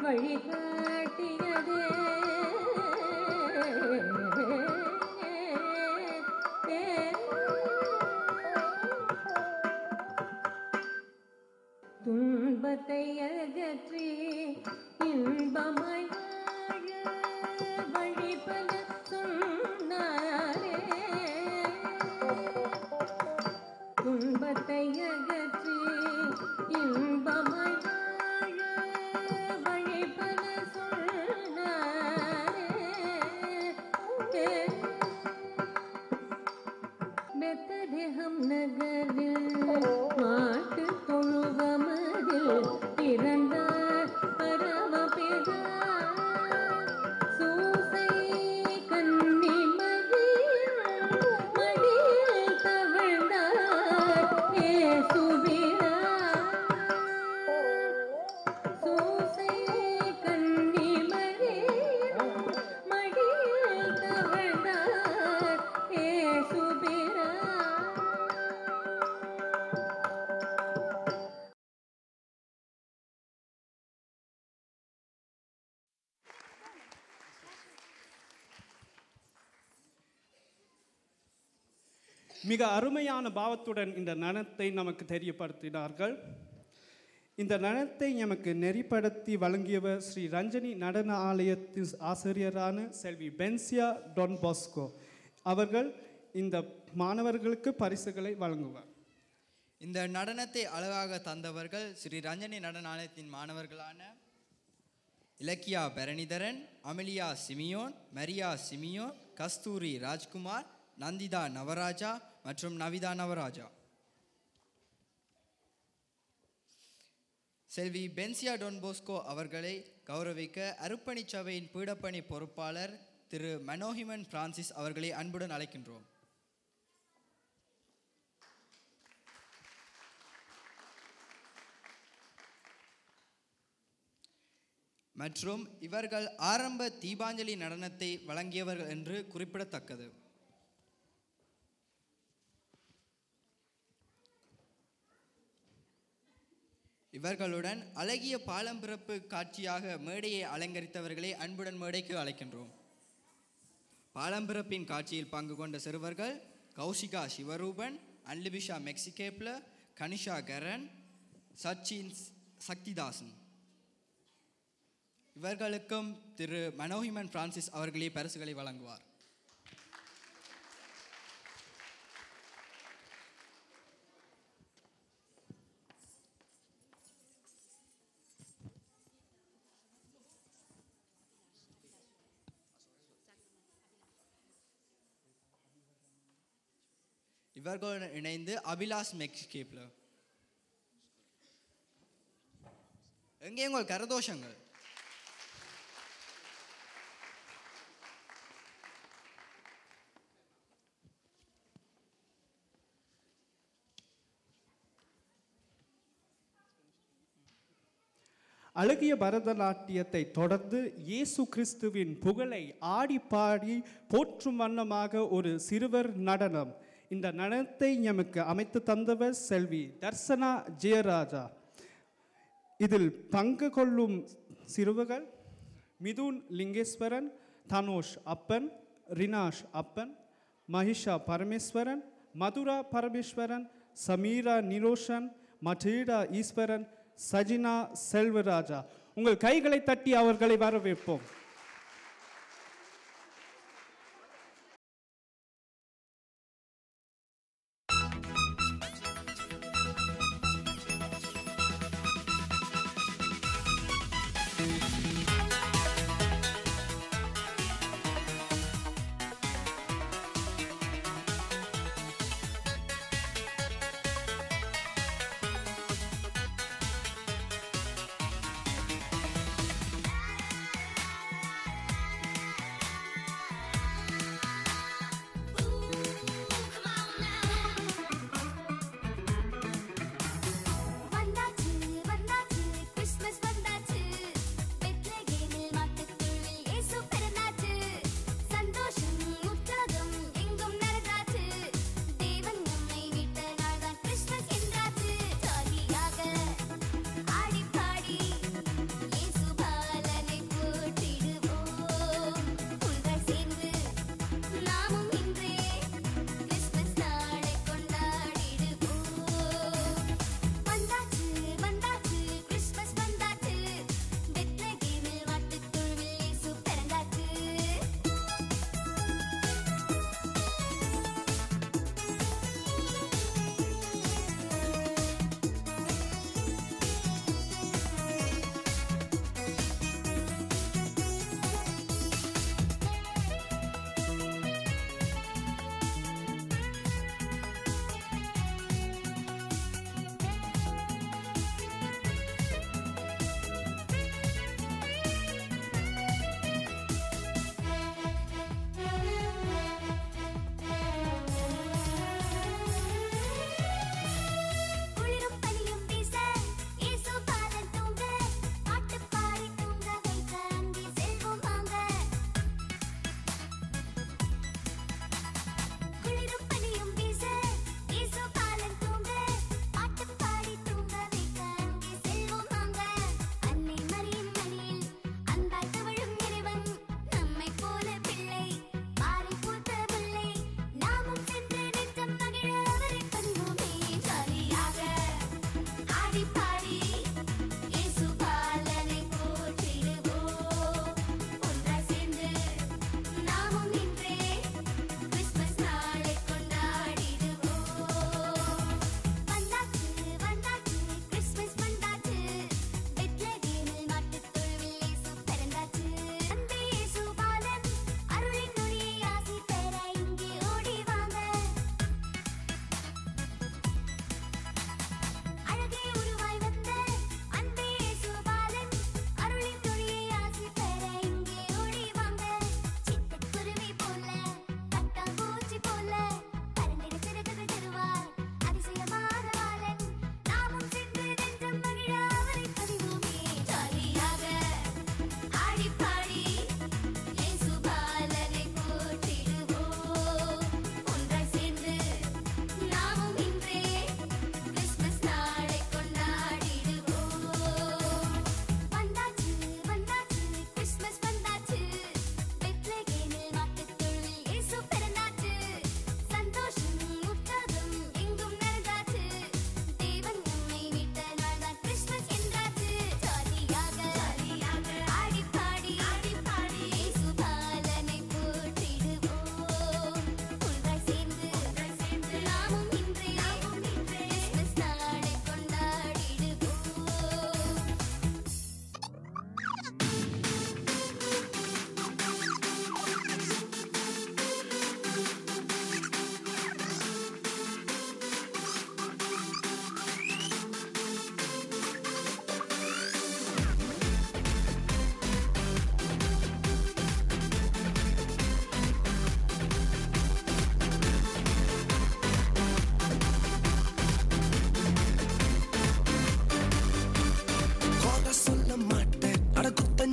வழிகாட்டியதே துன்பத்தை அகற்றி இன்பமாய் வாழ வழிபல சொன்னாரே துன்பத்தை அகற்றி இன்பமாய் வாழ வழிபல சொன்னாரே பெத்ததேகம் நகரில் மாட்டு தொழுவமதில் பிறந்தார் பரமபிதா சூசை கன்னி மதியில் மடியில் தவழ்ந்தார் ஏசுபிரா சூசை கன்னி மடியில் மடியில் தவழ்ந்தார் ஏசுபிரா மிக அருமையான பாவத்துடன் இந்த நடனத்தை நமக்கு தெரியப்படுத்தினார்கள் இந்த நடனத்தை நமக்கு நெறிப்படுத்தி வழங்கியவர் ஸ்ரீ ரஞ்சனி நடன ஆலயத்தின் ஆசிரியரான செல்வி பென்சியா டொன் பாஸ்கோ அவர்கள் இந்த மாணவர்களுக்கு பரிசுகளை வழங்குவார் இந்த நடனத்தை அழகாக தந்தவர்கள் ஸ்ரீ ரஞ்சனி நடனாலயத்தின் மாணவர்களான Ilakkiya Bharanidharan Amelia Simeon Maria Simeon Kasthuri Rajkumar Nanditha Navaraja மற்றும் நவிதா நவராஜா செல்வி பென்சியா டொன்போஸ்கோ அவர்களை கௌரவிக்க அருப்பணிச் சபையின் பீடப்பணி பொறுப்பாளர் திரு மனோஹிமன் பிரான்சிஸ் அவர்களை அன்புடன் அழைக்கின்றோம் மற்றும் இவர்கள் ஆரம்ப தீபாஞ்சலி நடனத்தை வழங்கியவர்கள் என்று குறிப்பிடத்தக்கது இவர்களுடன் அழகிய பாலம்பிறப்பு காட்சியாக மேடையை அலங்கரித்தவர்களை அன்புடன் மேடைக்கு அழைக்கின்றோம் பாலம்பிறப்பின் காட்சியில் பங்கு கொண்ட சிறுவர்கள் கௌஷிகா சிவரூபன் அன்லிபிஷா மெக்சிகேப்ல கனிஷா கரன் சச்சின் சக்திதாசன் இவர்களுக்கும் திரு மனோஹிமன் பிரான்சிஸ் அவர்களே பரிசுகளை வழங்குவார் இவர்களுடன் இணைந்து அபிலாஷ் மெக்ஸ்கேப்ல எங்கே உங்கள் கரதோஷங்கள் அழகிய பரதநாட்டியத்தை தொடர்ந்து இயேசு கிறிஸ்துவின் புகழை ஆடி பாடி போற்றும் வண்ணமாக ஒரு சிறுவர் நடனம் இந்த நடனத்தை எமக்கு அமைத்து தந்தவர் செல்வி தர்சனா ஜெயராஜா இதில் பங்கு கொள்ளும் சிறுவர்கள் மிதுன் லிங்கேஸ்வரன் தனோஷ் அப்பன் ரினாஷ் அப்பன் மகிஷா பரமேஸ்வரன் மதுரா பரமேஸ்வரன் சமீரா நிரோஷன் மட்டீடா ஈஸ்வரன் சஜினா செல்வராஜா உங்கள் கைகளை தட்டி அவர்களை வரவேற்போம் ஆ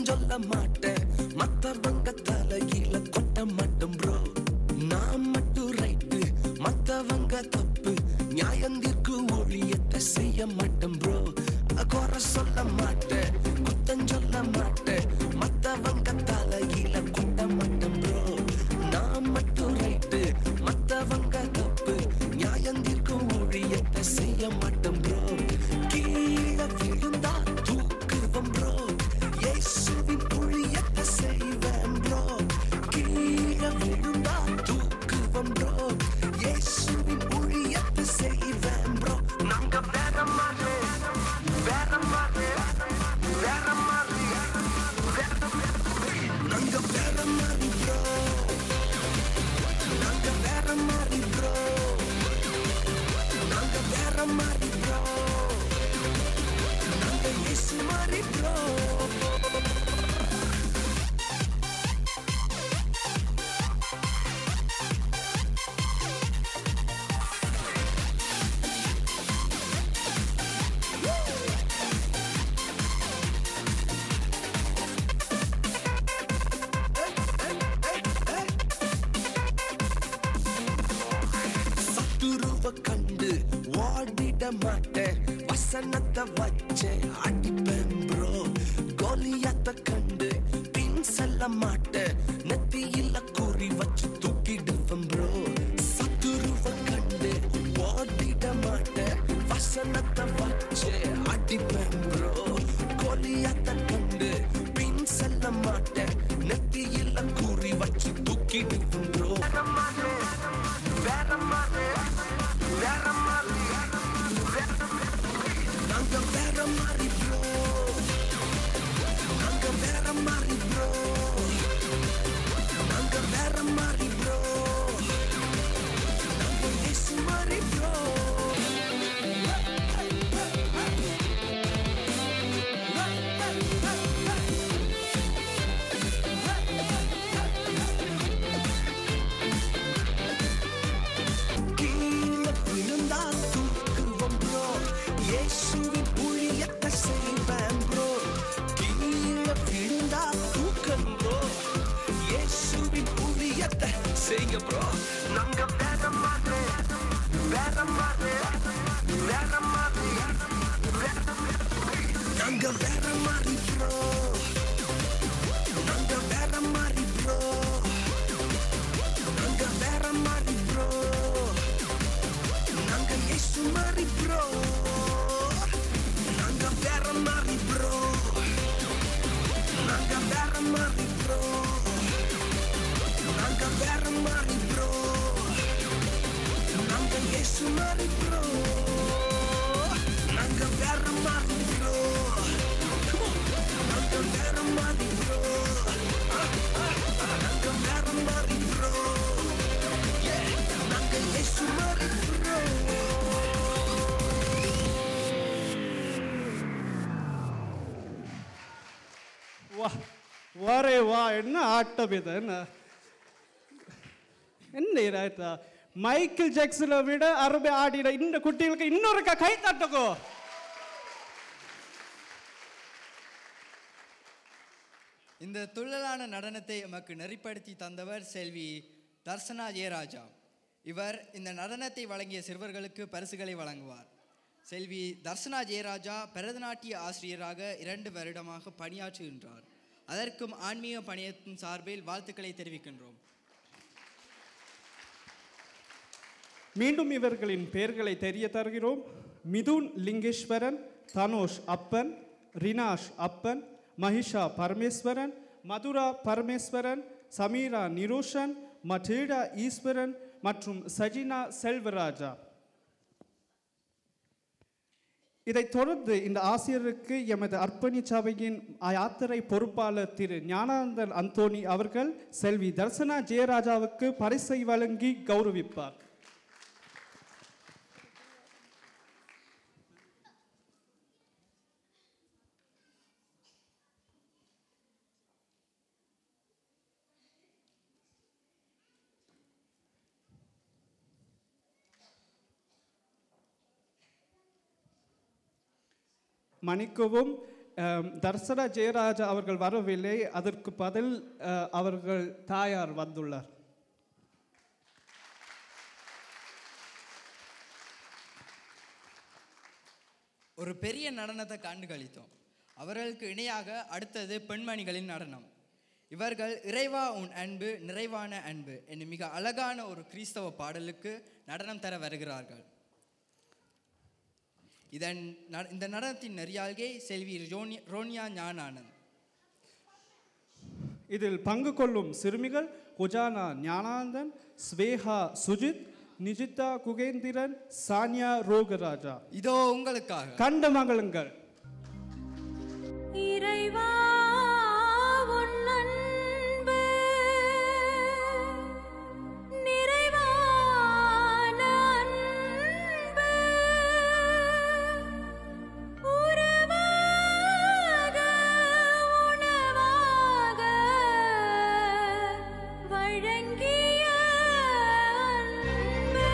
சொல்ல மாட்டேன் மத்தவங்க தலையில கொட்ட மாட்டேன் ப்ரோ நான் மட்டும் ரைட்டு மத்தவங்க தப்பு நியாயந்திற்கு ஒழியத்தை செய்ய மாட்டேன் ப்ரோ குறை சொல்ல மாட்டேன் குத்தம் சொல்ல மாட்டேன் மத்தவங்க தலையில கொட்ட மாட்டேன் ப்ரோ நான் மட்டும் ரைட்டு மத்தவங்க தப்பு நியாயந்திற்கும் ஒழியத்தை செய்ய மாட்டேன் ப்ரோ கீழே விழுந்தா தூக்குவம் ப்ரோ இயேசுவின் ஒழியத்தை செய்வேன் ப்ரோ கீழே விழுந்தா தூக்குவம் ப்ரோ இயேசுவின் ஒழியத்தை செய்வேன் ப்ரோ நாங்க வேற மாதிரி வேற மாதிரி வேற மாதிரி நாங்க வேற மாதிரி ப்ரோ நாங்க வேற மாதிரி ப்ரோ நாங்க வேற மாதிரி ப்ரோ நாங்க இயேசு மாதிரி ப்ரோ சத்துருவ கண்டு ஓடிட மாட்டேன் வசனத்தை வச்சே அடிப்பேன் ப்ரோ கோலியாத்த கண்டு பின் செல்ல மாட்டேன் நெத்தியில குறி வச்சு தூக்கிடுவேன் ப்ரோ சத்துருவ கண்டு ஓடிட மாட்டேன் வசனத்தை வச்சே அடிப்பேன் ப்ரோ கோலியாத்த கண்டு பின் செல்ல மாட்டேன் நெத்தியில குறி வச்சு தூக்கிடுவேன் ப்ரோ வேற மாதிரி வேற மாதிரி நாங்க வேற மாதிரி ப்ரோ நாங்க வேற மாதிரி ப்ரோ நாங்க வேற மாதிரி ப்ரோ நாங்க இயேசு மாதிரி ப்ரோ கீழே விழுந்தா தூக்குவோம் ப்ரோ இயேசுவின் ஊழியத்தை செய்வேன் ப்ரோ கீழே விழுந்தா தூக்கம் ப்ரோ இயேசுவின் ஊழியத்தை செய்ய ப்ரோ நாங்க வேற மாதிரி வேற மாதிரி வேற மாதிரி நாங்க வேற மாதிரி ப்ரோ நாங்க வேற மாதிரி ப்ரோ நாங்க வேற மாதிரி ப்ரோ நாங்க இயேசு மாதிரி ப்ரோ நாங்க வேற மாதிரி ப்ரோ நாங்க வேற மாதிரி ப்ரோ நாங்க வேற மாதிரி ப்ரோ நாங்க இயேசு மாதிரி ப்ரோ நாங்க வேற மாதிரி ப்ரோ நாங்க வேற மாதிரி ப்ரோ நாங்க வேற மாதிரி ப்ரோ நாங்க இயேசு மாதிரி ப்ரோ வா வரே வா என்ன ஆட்டம் இது என்ன என்ன இதாயிட்டா மைக்கேல் ஜாக்சனை விட அருமை ஆடின இந்த குட்டிகளுக்கு இன்னொருக்கா கை தட்டுக்கோ இந்த துள்ளலான நடனத்தை எமக்கு நெறிப்படுத்தி தந்தவர் செல்வி தர்சனா ஜெயராஜா இவர் இந்த நடனத்தை வழங்கிய சிறுவர்களுக்கு பரிசுகளை வழங்குவார் செல்வி தர்சனா ஜெயராஜா பரதநாட்டிய ஆசிரியராக இரண்டு வருடமாக பணியாற்றுகின்றார் அதற்கும் ஆன்மீக பணியத்தின் சார்பில் வாழ்த்துக்களை தெரிவிக்கின்றோம் மீண்டும் இவர்களின் பெயர்களை தெரிய தருகிறோம் மிதுன் லிங்கேஸ்வரன் தனோஷ் அப்பன் ரினாஷ் அப்பன் மகிஷா பரமேஸ்வரன் மதுரா பரமேஸ்வரன் சமீரா நிரோஷன் மட்டேடா ஈஸ்வரன் மற்றும் சஜினா செல்வராஜா இதைத் தொடர்ந்து இந்த ஆசிரியருக்கு எமது அர்ப்பணி சபையின் யாத்திரை பொறுப்பாளர் திரு ஞானானந்தன் அந்தோணி அவர்கள் செல்வி தர்சனா ஜெயராஜாவுக்கு பரிசை வழங்கி கௌரவிப்பார் மன்னிக்கவும் அம், தர்சனா ஜெயராஜா அவர்கள் வரவில்லை அதற்கு பதில் அஹ், அவர்கள் தாயார் வந்துள்ளார் ஒரு பெரிய நடனத்தை கண்டு கழித்தோம் அவர்களுக்கு இணையாக அடுத்தது பெண்மணிகளின் நடனம் இவர்கள் இறைவா உன் அன்பு நிறைவான அன்பு என்னும் மிக அழகான ஒரு கிறிஸ்தவ பாடலுக்கு நடனம் தர வருகிறார்கள் இதன் ந- இந்த நடனத்தின் நெறியாள்கை செல்வி ரோனி ரோனியா ஞானானந்த் இதில் பங்கு கொள்ளும் சிறுமிகள் குஜானா ஞானானந்தன் ஸ்வேஹா சுஜித் நிஜிதா குகேந்திரன் சானியா ரோகராஜா இதோ உங்களுக்காக கண்ட மகளுங்கள் இறைவா உன் அன்பு நிறைவான அன்பு உறவாக உணவாக வழங்கிய அன்பு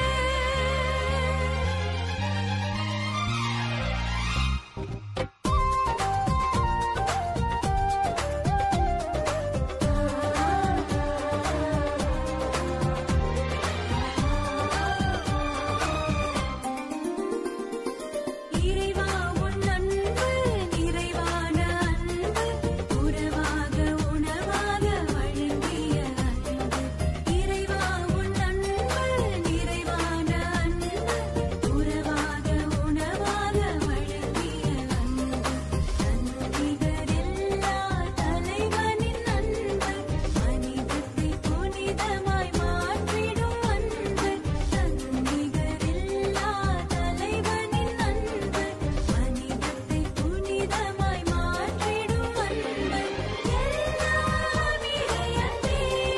இறைவா உன் அன்பு நிறைவான அன்பு உறவாக உணவாக வழங்கிய அன்பு இறைவா உன் அன்பு நிறைவான அன்பு உறவாக உணவாக வழங்கிய அன்பு தன்னிகரில்லா தலைவனின் அன்பு மனிதத்தை புனிதமாய் மாற்றிடும் அன்பு தன்னிகரில்லா தலைவனின் அன்பு மனிதத்தை புனிதமாய் மாற்றிடும் அன்பு எல்லாம் இறையன்பே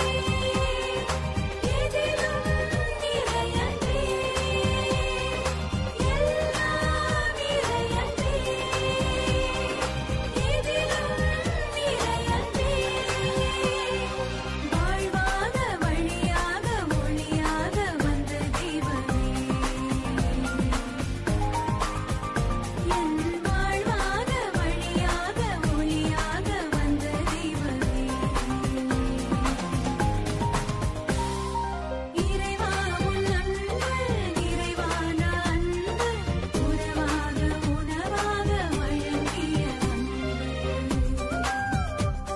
எதிலும் இறையன்பே எல்லாம் இறையன்பே எதிலும் இறையன்பே வாழ்வாக வழியாக மொழியாக வந்த தெய்வமே என் வாழ்வாக வழியாக மொழியாக வந்த தெய்வமே இறைவா உன் அன்பு நிறைவான அன்பு உறவாக உணவாக வழங்கிய அன்பு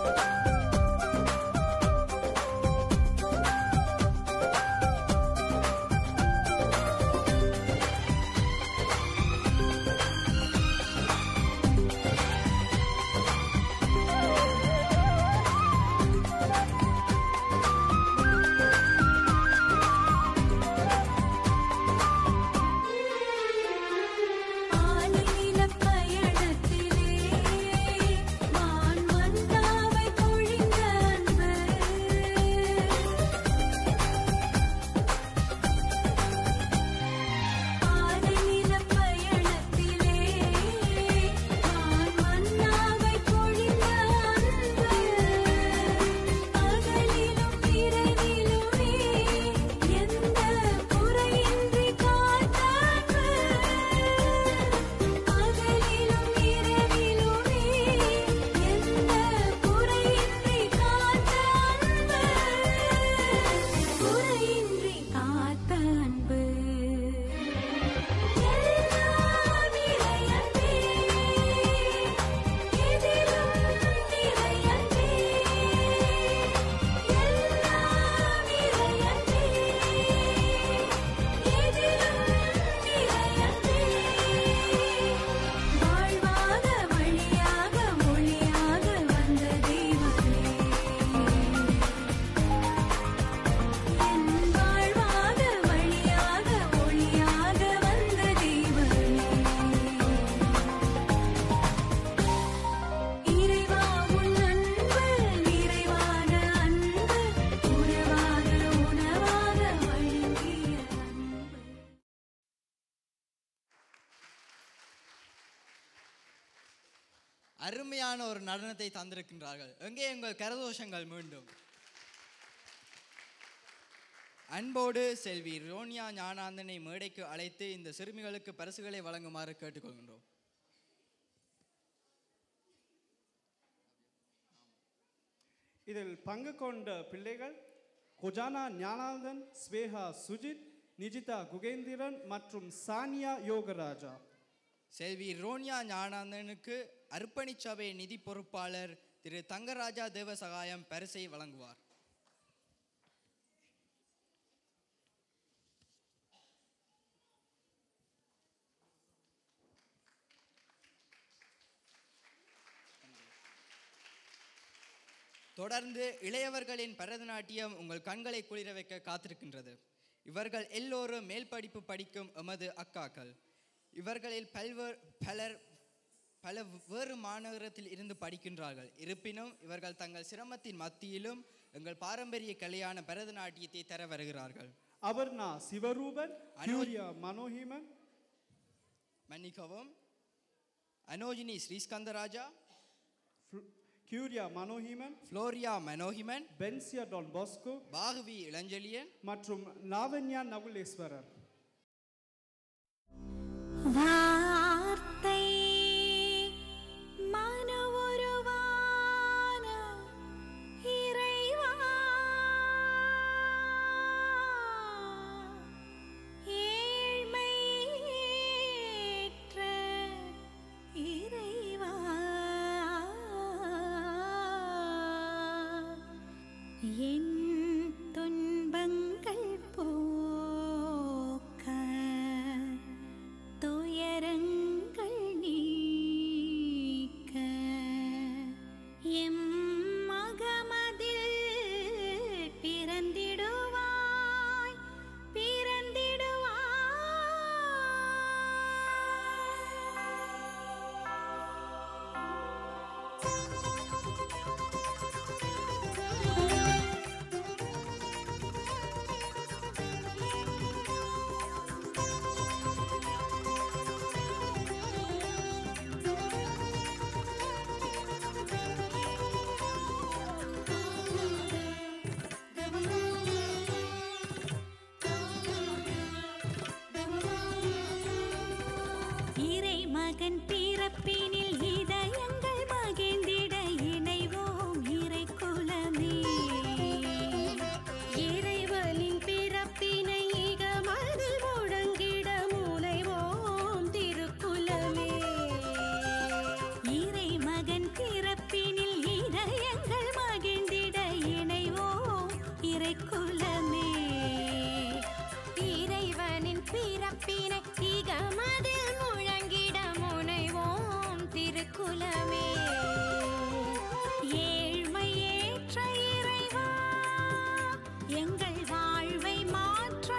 ஆனினிலப் பயணத்திலே வான் மன்னாவை பொழிந்த அன்பு ஆனினிலப் பயணத்திலே வான் மன்னாவை பொழிந்த அன்பு பகலிலும் இரவிலுமே எந்த குறையின்றி காத்த அன்பு பகலிலும் இரவிலுமே எந்த குறையின்றி காத்த அன்பு குறையின்றி காத்த அன்பு எல்லாம் இறையன்பே எதிலும் இறையன்பே எல்லாம் இறையன்பே வாழ்வாக வழியாக மொழியாக வந்த தெய்வமே என் வாழ்வாக வழியாக மொழியாக வந்த தெய்வமே இறைவா உன் அன்பு நிறைவான அன்பு உறவாக உணவாக வழங்கிய அன்பு அருமையான ஒரு நடனத்தை தந்திருக்கின்றார்கள் எங்கே உங்கள் கரதோஷங்கள் மீண்டும் அன்போடு செல்வி ரோனியா ஞானாந்தனை மேடைக்கு அழைத்து இந்த சிறுமிகளுக்கு பரிசுகளை வழங்குமாறு கேட்டுக்கொள்கின்றோம் இதில் பங்கு கொண்ட பிள்ளைகள் கொஜானா ஞானானந்தன் ஸ்வேகா சுஜித் நிஜிதா குகேந்திரன் மற்றும் சானியா யோகராஜா செல்வி ரோனியா ஞானானந்தனுக்கு அர்ப்பணிச் சபை நிதி பொறுப்பாளர் திரு தங்கராஜா தேவசகாயம் பரிசை வழங்குவார் தொடர்ந்து இளையவர்களின் பரதநாட்டியம் உங்கள் கண்களை குளிர வைக்க காத்திருக்கின்றது இவர்கள் எல்லோரும் மேல் படிப்பு படிக்கும் எமது அக்காக்கள் இவர்களில் பல்வேறு பலர் பல வேறு மாநகரத்தில் இருந்து படிக்கின்றார்கள் இருப்பினும் இவர்கள் தங்கள் சிரமத்தின் மத்தியிலும் எங்கள் பாரம்பரிய கலையான பரதநாட்டியத்தை தர வருகிறார்கள் அபர்ணா சிவரூபன் அனூரியா மனோஹிமன் மன்னிக்கவும் அனோஜினி ஸ்ரீஸ்கந்தராஜா ஃப்ளு- Kuriya Manohiman Floria Manohiman Benzia Don Bosco Bhagavi Ilanchezhiyan மற்றும் லாவண்யா நகுலேஸ்வரர் வார்த்தை மனவுருவான இறைவா ஏழ்மையேற்ற இறைவா என் துன்பங்கள் போக்க துயரங்கள் நீக்க எம் மகமதில் பிறந்திடுவாய் இறை மகன் பிறப்பினில் இதயங்கள் மகிழ்ந்திட இணைவோம் இறை குலமே இறைவனின் பிறப்பினை இகமதில் முழங்கிட முனைவோம் திருக்குலமே இறை மகன் பிறப்பினில் இதயங்கள் மகிழ்ந்திட இணைவோம் இறை குலமே இறைவனின் பிறப்பினை இகமதில் முழங்கிட முனைவோம் திருக்குலமே ஏழ்மையேற்ற இறைவா எங்கள் வாழ்வை மாற்ற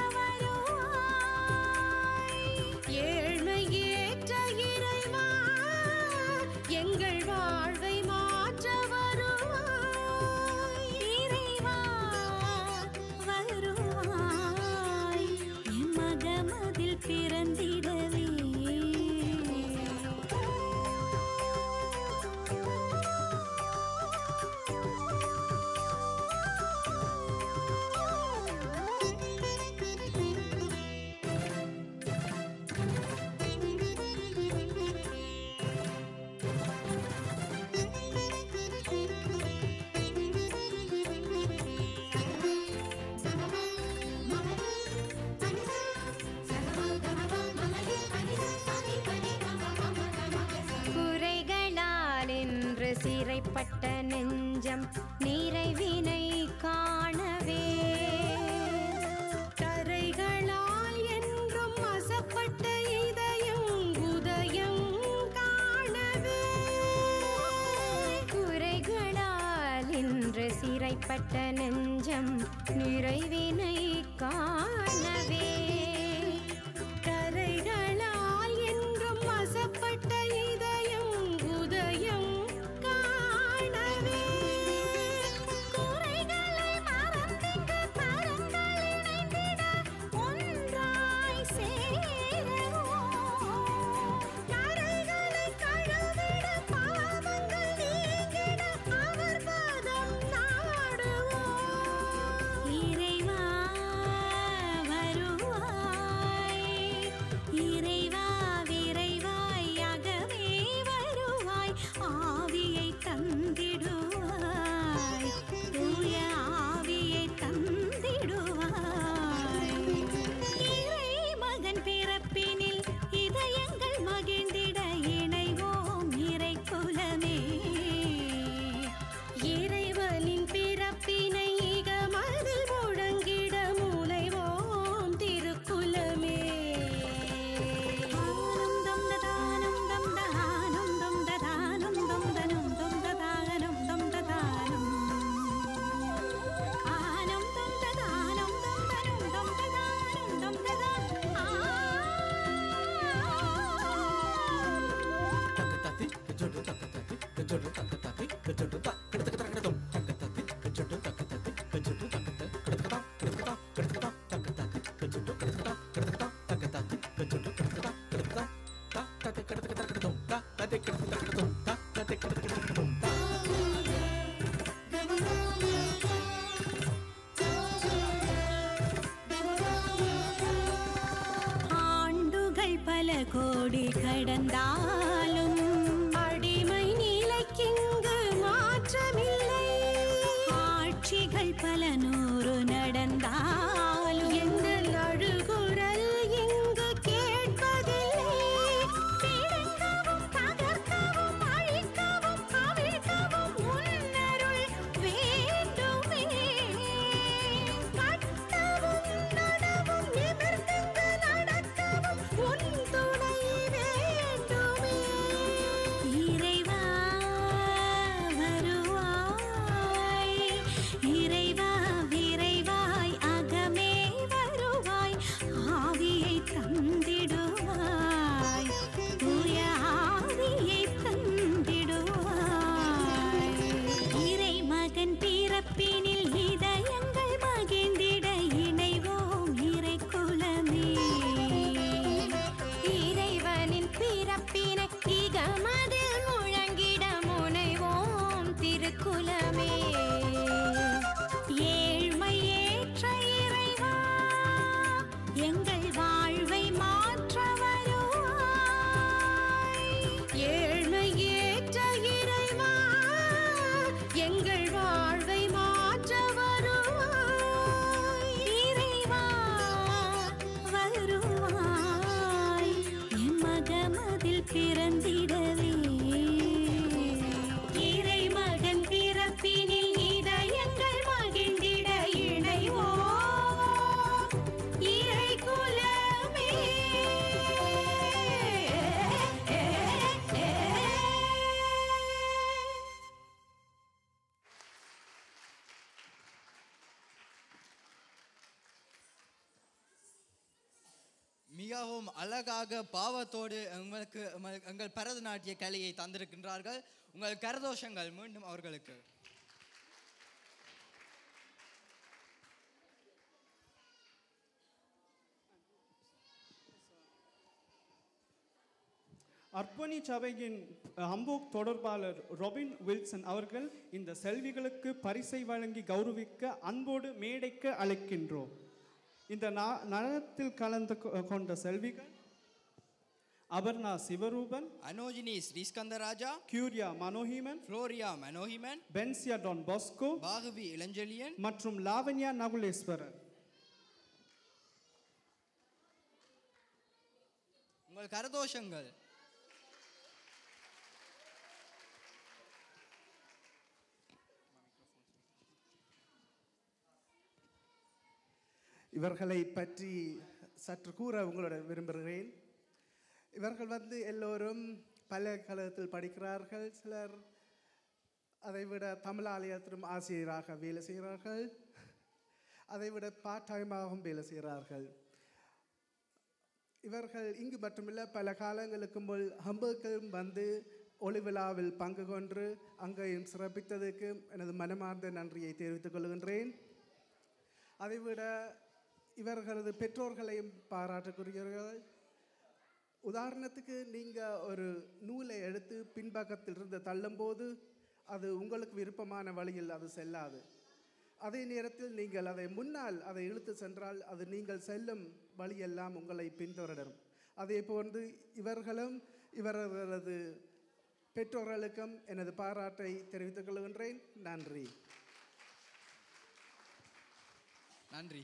வருவாய் ஏழ்மையேற்ற இறைவா எங்கள் வாழ்வை மாற்ற வருவாய் இறைவா வருவாய் என் மகமதில் பிறந்திடவே குறைகளால் என்று சிறைப்பட்ட நெஞ்சம் நிறைவினை காணவே கரைகளால் என்றும் அசப்பட்ட இதயம் உதயம் காணவே குறைகளால் இன்று சிறைப்பட்ட நெஞ்சம் நிறைவினை காணவே கரைகளால் என்றும் அசப்பட்ட இதயம் உதயம் காணவே குறைகளை மறந்திட்டு தரங்கள் இணைந்திட ஒன்றாய் சேருவோம் கரைகளை கழுவிட பாவங்கள் நீங்கிட அவர் பாதம் நாடுவோம் இறைவா வருவாய் இறைவா விரைவாய் அகவே வருவாய் ஆவியை தந்திடுவாய் ஆண்டுகள் பல கோடி கடந்தாலும் அடிமை நிலைக்கிங்கு மாற்றமில்லை ஆட்சிகள் பல நூறு நடந்தாலும் எந்த அழுகுரல் இங்கு கேட்பதில்லை பிடுங்கவும் தகர்க்கவும் அழிக்கவும் அவிழ்க்கவும் உன்னருள் வேண்டுமே கட்டவும் நடவும் நிமிர்ந்து நடக்கவும் உன் துணை வேண்டுமே இறைவா வருவாய் இறைவா விரைவாய் அகமே வருவாய் ஆவியை தந்திடுவாய் தூய ஆவியை தந்திடுவாய் இறை மகன் பிறப்பினில் இதயங்கள் மகிழ்ந்திட இணைவோம் இறை குலமே இறைவனின் பிறப்பினை இகமதில் முழங்கிட முனைவோம் திருக்குலமே ஏழ்மை ஏற்ற இறைவா எங்கள் வாழ்வை மாற்ற வருவாய் ஏழ்மை ஏற்ற இறைவா எங்கள் வாழ்வை மாற்ற வருவாய் இறைவா வருவாய் என் மகமதில் பிறந்திடவே இறை மகன் பிறப்பினில் இதயங்கள் மகிழ்ந்திட இணைவோம் இறை குலமே மிகவும் அழகாக பாவத்தோடு உங்களுக்கு எம- எங்கள் பரதநாட்டிய கலையை தந்திருக்கின்றார்கள் உங்கள் கரதோஷங்கள் மீண்டும் அவர்களுக்கு அர்ப்பணி சபையின் ஹம்போக் தொடர்பாளர் ரொபின் வில்சன் அவர்கள் இந்த செல்விகளுக்கு பரிசை வழங்கி கௌரவிக்க அன்போடு மேடைக்கு அழைக்கின்றோம் இந்த நா- நடனத்தில் கலந்து கொ- கொண்ட செல்விகள் Aparna Sivaroopan Anojini Sriskantharajah Kuriya Manohiman Floria Manohiman Benzia Don Bosco Bhagavi Ilanchezhiyan மற்றும் லாவண்யா நகுலேஸ்வரன் உங்கள் கரதோஷங்கள் இவர்களை பற்றி சற்று கூற உங்களோட விரும்புகிறேன் இவர்கள் வந்து எல்லோரும் பல்கலைக்கழகத்தில் படிக்கிறார்கள் சிலர் அதைவிட தமிழ் ஆலயத்திலும் ஆசிரியராக வேலை செய்கிறார்கள் அதைவிட பார்ட் டைமாகவும் வேலை செய்கிறார்கள் இவர்கள் இங்கு மட்டுமில்லை பல காலங்களுக்கு முன் ஹம்பர்கிலும் வந்து ஒளி விழாவில் பங்கு கொண்டு அங்கேயும் சிறப்பித்ததுக்கு எனது மனமார்ந்த நன்றியை தெரிவித்துக் கொள்கின்றேன் அதைவிட இவர்களது பெற்றோர்களையும் பாராட்டுக்குரியவர்கள் உதாரணத்துக்கு நீங்கள் ஒரு நூலை எடுத்து பின்பக்கத்தில் இருந்து தள்ளும்போது அது உங்களுக்கு விருப்பமான வழியில் அது செல்லாது அதே நேரத்தில் நீங்கள் அதை முன்னால் அதை இழுத்து சென்றால் அது நீங்கள் செல்லும் வழியெல்லாம் உங்களை பின்தொடரும் அதே போன்று இவர்களும் இவர்களது பெற்றோர்களுக்கும் எனது பாராட்டை தெரிவித்துக் கொள்கின்றேன் நன்றி நன்றி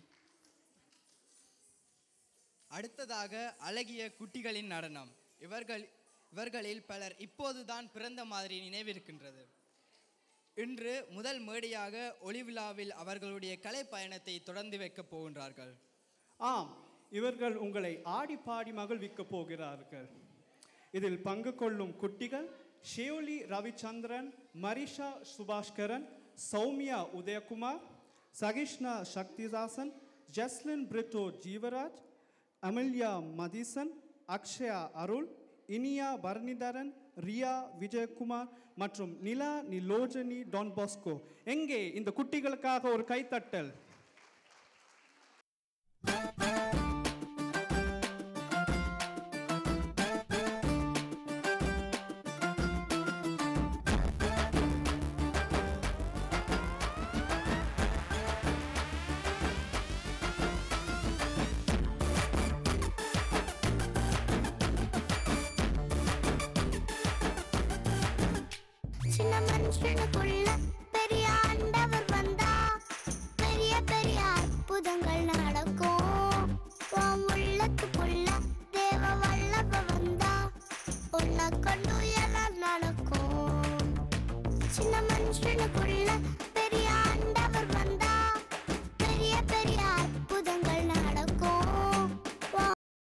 அடுத்ததாக அழகிய குட்டிகளின் நடனம் இவர்கள் இவர்களில் பலர் இப்போதுதான் பிறந்த மாதிரி நினைவிருக்கின்றது இன்று முதல் மேடையாக ஒளிவிழாவில் அவர்களுடைய கலை பயணத்தை தொடர்ந்து வைக்கப் போகின்றார்கள் ஆம் இவர்கள் உங்களை ஆடி பாடி மகிழ்விக்கப் போகிறார்கள் இதில் பங்கு கொள்ளும் குட்டிகள் ஷியோலி ரவிச்சந்திரன் மரிஷா சுபாஷ்கரன் சௌமியா உதயகுமார் சகிஷ்ணா சக்திதாசன் ஜஸ்லின் பிரிட்டோ ஜீவராஜ் அமில்யா மதிசன் அக்ஷயா அருள் இனியா பரணிதரன் ரியா விஜயகுமார் மற்றும் நிலா நிலோஜனி டான் பாஸ்கோ எங்கே இந்த குட்டிகளுக்காக ஒரு கைத்தட்டல் சின்ன மனுஷனுக்குள்ள பெரிய ஆண்டவர் வந்தா பெரிய பெரிய அற்புதங்கள் நடக்கும் உன் உள்ளத்துக்குள்ள தேவ வல்லவ வந்தா உன்னை கொண்டு எல்லாம் நடக்கும் சின்ன மனுஷனுக்குள்ள பெரிய